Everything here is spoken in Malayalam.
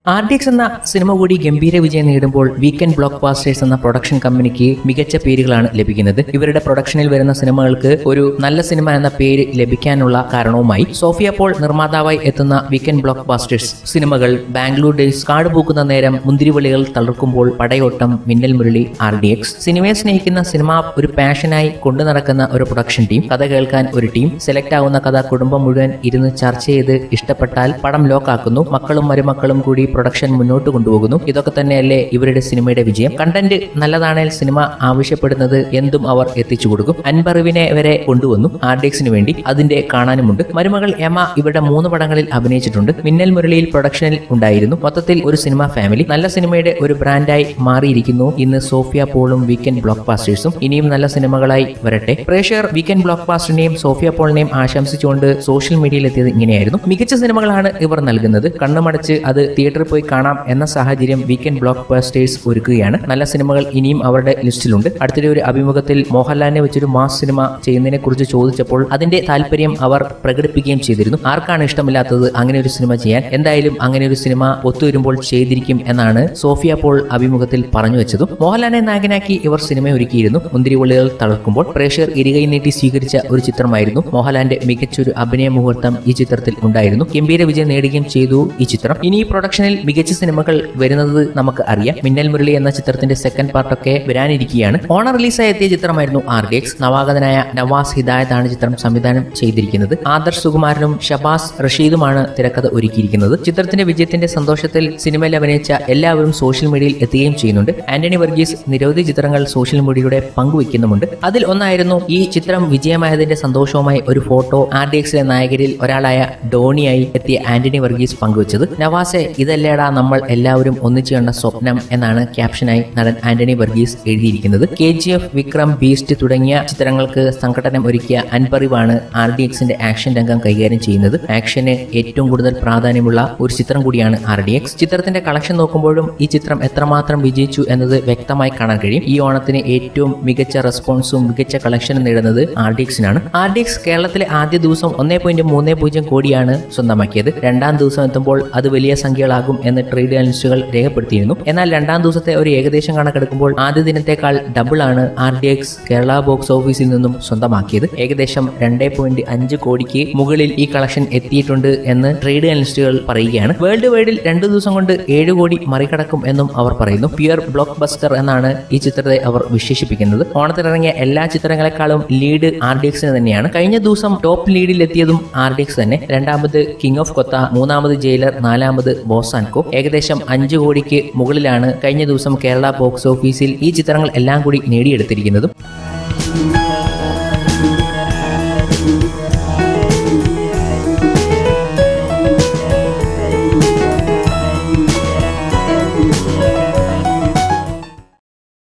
ആർ ഡി എക്സ് എന്ന സിനിമ കൂടി ഗംഭീര വിജയം നേടുമ്പോൾ വീക്കെൻഡ് ബ്ലോക്ക് ബാസ്റ്റേഴ്സ് എന്ന പ്രൊഡക്ഷൻ കമ്പനിക്ക് മികച്ച പേരുകളാണ് ലഭിക്കുന്നത് ഇവരുടെ പ്രൊഡക്ഷനിൽ വരുന്ന സിനിമകൾക്ക് ഒരു നല്ല സിനിമ എന്ന പേര് ലഭിക്കാനുള്ള കാരണവുമായി സോഫിയ പോൾ നിർമ്മാതാവായി എത്തുന്ന വീക്കെൻഡ് ബ്ലോക്ക് ബാസ്റ്റേഴ്സ് സിനിമകൾ ബാംഗ്ലൂർ ഡേയ്സ് കാട് പൂക്കുന്ന നേരം മുന്തിരിവളികൾ തളർക്കുമ്പോൾ പടയോട്ടം മിന്നൽ മുരളി ആർ ഡി എക്സ് സിനിമയെ സ്നേഹിക്കുന്ന സിനിമ ഒരു പാഷനായി കൊണ്ടു നടക്കുന്ന ഒരു പ്രൊഡക്ഷൻ ടീം കഥ കേൾക്കാൻ ഒരു ടീം സെലക്ട് ആവുന്ന കഥ കുടുംബം മുഴുവൻ ഇരുന്ന് ചർച്ച ചെയ്ത് ഇഷ്ടപ്പെട്ടാൽ പടം ലോക്കാക്കുന്നു മക്കളും മരുമക്കളും കൂടി പ്രൊഡക്ഷൻ മുന്നോട്ട് കൊണ്ടുപോകുന്നു ഇതൊക്കെ തന്നെയല്ലേ ഇവരുടെ സിനിമയുടെ വിജയം കണ്ടന്റ് നല്ലതാണെങ്കിൽ സിനിമ ആവശ്യപ്പെടുന്നത് എന്തും അവർ എത്തിച്ചു കൊടുക്കും അൻപറിവിനെ വരെ കൊണ്ടുവന്നു ആർ ഡി എക്സിന് വേണ്ടി അതിന്റെ കാണാനുമുണ്ട് മരുമകൾ എമ ഇവരുടെ മൂന്ന് പടങ്ങളിൽ അഭിനയിച്ചിട്ടുണ്ട് മിന്നൽ മുരളിയിൽ പ്രൊഡക്ഷനിൽ ഉണ്ടായിരുന്നു മൊത്തത്തിൽ ഒരു സിനിമ ഫാമിലി നല്ല സിനിമയുടെ ഒരു ബ്രാൻഡായി മാറിയിരിക്കുന്നു ഇന്ന് സോഫിയ പോളും വീക്കെൻഡ് ബ്ലോക്ക് ബാസ്റ്റേഴ്സും ഇനിയും നല്ല സിനിമകളായി വരട്ടെ പ്രേക്ഷകർ വീക്കെൻഡ് ബ്ലോക്ക് ബാസ്റ്ററിനെയും സോഫിയ പോളിനെയും ആശംസിച്ചുകൊണ്ട് സോഷ്യൽ മീഡിയയിൽ എത്തിയത് ഇങ്ങനെയായിരുന്നു മികച്ച സിനിമകളാണ് ഇവർ നൽകുന്നത് കണ്ണുമടച്ച് അത് തിയേറ്ററിൽ പോയി കാണാം എന്ന സാഹചര്യം വീക്കെൻഡ് ബ്ലോക്ക് ബാസ്റ്റേഴ്സ് ഒരുക്കുകയാണ് നല്ല സിനിമകൾ ഇനിയും അവരുടെ ലിസ്റ്റിലുണ്ട് അടുത്തിടെ ഒരു അഭിമുഖത്തിൽ മോഹൻലാലിനെ വെച്ചൊരു മാസ് സിനിമ ചെയ്യുന്നതിനെ കുറിച്ച് ചോദിച്ചപ്പോൾ അതിന്റെ താല്പര്യം അവർ പ്രകടിപ്പിക്കുകയും ചെയ്തിരുന്നു ആർക്കാണ് ഇഷ്ടമില്ലാത്തത് അങ്ങനെ ഒരു സിനിമ ചെയ്യാൻ എന്തായാലും അങ്ങനെ ഒരു സിനിമ ഒത്തുവരുമ്പോൾ ചെയ്തിരിക്കും എന്നാണ് സോഫിയ പോൾ അഭിമുഖത്തിൽ പറഞ്ഞു വെച്ചതും മോഹൻലാലിനെ നായകനാക്കി ഇവർ സിനിമ ഒരുക്കിയിരുന്നു മുന്തിരിവള്ളികൾ തളർക്കുമ്പോൾ പ്രേക്ഷകർ ഇരുകൈ നീട്ടി സ്വീകരിച്ച ഒരു ചിത്രമായിരുന്നു മോഹൻലാലിന്റെ മികച്ചൊരു അഭിനയ മുഹൂർത്തം ഈ ചിത്രത്തിൽ ഉണ്ടായിരുന്നു ഗംഭീര വിജയം നേടുകയും ചെയ്തു ഈ ചിത്രം ഇനി ഈ പ്രൊഡക്ഷനിൽ മികച്ച സിനിമകൾ വരുന്നത് നമുക്ക് അറിയാം മിന്നൽ മുരളി എന്ന ചിത്രത്തിന്റെ സെക്കൻഡ് പാർട്ടൊക്കെ വരാനിരിക്കുകയാണ് ഓണർ റിലീസായി എത്തിയ ചിത്രമായിരുന്നു ആർ ഡി എക്സ് നവാഗതനായ നവാസ് ഹിദായത്താണ് ചിത്രം സംവിധാനം ചെയ്തിരിക്കുന്നത് ആദർശ് സുകുമാരനും ഷബാസ് റഷീദുമാണ് തിരക്കഥ ഒരുക്കിയിരിക്കുന്നത് ചിത്രത്തിന്റെ വിജയത്തിന്റെ സന്തോഷത്തിൽ സിനിമയിൽ അഭിനയിച്ച എല്ലാവരും സോഷ്യൽ മീഡിയയിൽ എത്തുകയും ചെയ്യുന്നുണ്ട് ആന്റണി വർഗീസ് നിരവധി ചിത്രങ്ങൾ സോഷ്യൽ മീഡിയയുടെ പങ്കുവെക്കുന്നുമുണ്ട് അതിൽ ഒന്നായിരുന്നു ഈ ചിത്രം വിജയമായതിന്റെ സന്തോഷവുമായി ഒരു ഫോട്ടോ ആർ ഡി എക്സിലെ നായകരിൽ ഒരാളായ ഡോണിയായി എത്തിയ ആന്റണി വർഗീസ് പങ്കുവച്ചത് നവാസെ ഇതല്ലേടാ നമ്മൾ എല്ലാവരും ഒന്നിച്ചു കണ്ട സ്വപ്നം എന്നാണ് ക്യാപ്ഷനായി നടൻ ആന്റണി വർഗീസ് എഴുതിയിരിക്കുന്നത് K G F Vikram Beast തുടങ്ങിയ ചിത്രങ്ങൾക്ക് സംഘടനം ഒരുക്കിയ അൻപറിവാണ് ആർ ഡി എക്സിന്റെ ആക്ഷൻ രംഗം കൈകാര്യം ചെയ്യുന്നത് ആക്ഷന് ഏറ്റവും കൂടുതൽ പ്രാധാന്യമുള്ള ഒരു ചിത്രം കൂടിയാണ് ആർ ഡി എക്സ് ചിത്രത്തിന്റെ കളക്ഷൻ നോക്കുമ്പോഴും ഈ ചിത്രം എത്രമാത്രം വിജയിച്ചു എന്നത് വ്യക്തമായി കാണാൻ കഴിയും ഈ ഓണത്തിന് ഏറ്റവും മികച്ച റെസ്പോൺസും മികച്ച കളക്ഷനും നേടുന്നത് ആർ ഡി എക്സിനാണ് ആർ ഡി എക്സ് കേരളത്തിലെ ആദ്യ ദിവസം ഒന്നേ പോയിന്റ് മൂന്ന് പൂജ്യം കോടിയാണ് സ്വന്തമാക്കിയത് രണ്ടാം ദിവസം എത്തുമ്പോൾ അത് വലിയ സംഖ്യകളാകും എന്ന് ട്രേഡ് അനലിസ്റ്റുകൾ രേഖപ്പെടുത്തിയിരുന്നു എന്നാൽ രണ്ടാം ദിവസത്തെ ഒരു ഏകദേശം കണക്കെടുക്കുമ്പോൾ ആദ്യ ദിനത്തേക്കാൾ ഡബിൾ ആണ് R D X Kerala box ഓഫീസിൽ നിന്നും സ്വന്തമാക്കിയത് ഏകദേശം രണ്ടേ പോയിന്റ് അഞ്ച് കോടിക്ക് മുകളിൽ ഈ കളക്ഷൻ എത്തിയിട്ടുണ്ട് എന്ന് ട്രേഡ് അനലിസ്റ്റുകൾ പറയുകയാണ് വേൾഡ് വൈഡിൽ രണ്ടു ദിവസം കൊണ്ട് ഏഴ് കോടി മറികടക്കും എന്നും അവർ പറയുന്നു പ്യുവർ ബ്ലോക്ക് ബസ്റ്റർ എന്നാണ് ഈ ചിത്രത്തെ അവർ വിശേഷിപ്പിക്കുന്നത് ഓണത്തിനിറങ്ങിയ എല്ലാ ചിത്രങ്ങളെക്കാളും ലീഡ് ആർ ഡി എക്സിന് തന്നെയാണ് കഴിഞ്ഞ ദിവസം ടോപ്പ് ലീഡിൽ എത്തിയതും ആർ ഡി എക്സ് തന്നെ രണ്ടാമത് കിങ് ഓഫ് കൊത്ത മൂന്നാമത് ജയിലർ നാലാമത് ബോസാൻകോ ഏകദേശം അഞ്ച് കോടിക്ക് മുകളിലാണ് കഴിഞ്ഞ ദിവസം കേരള ബോക്സ് ഓഫീസിൽ ഈ ചിത്രങ്ങൾ എല്ലാം കൂടി നേടിയെടുത്തിരിക്കുന്നതും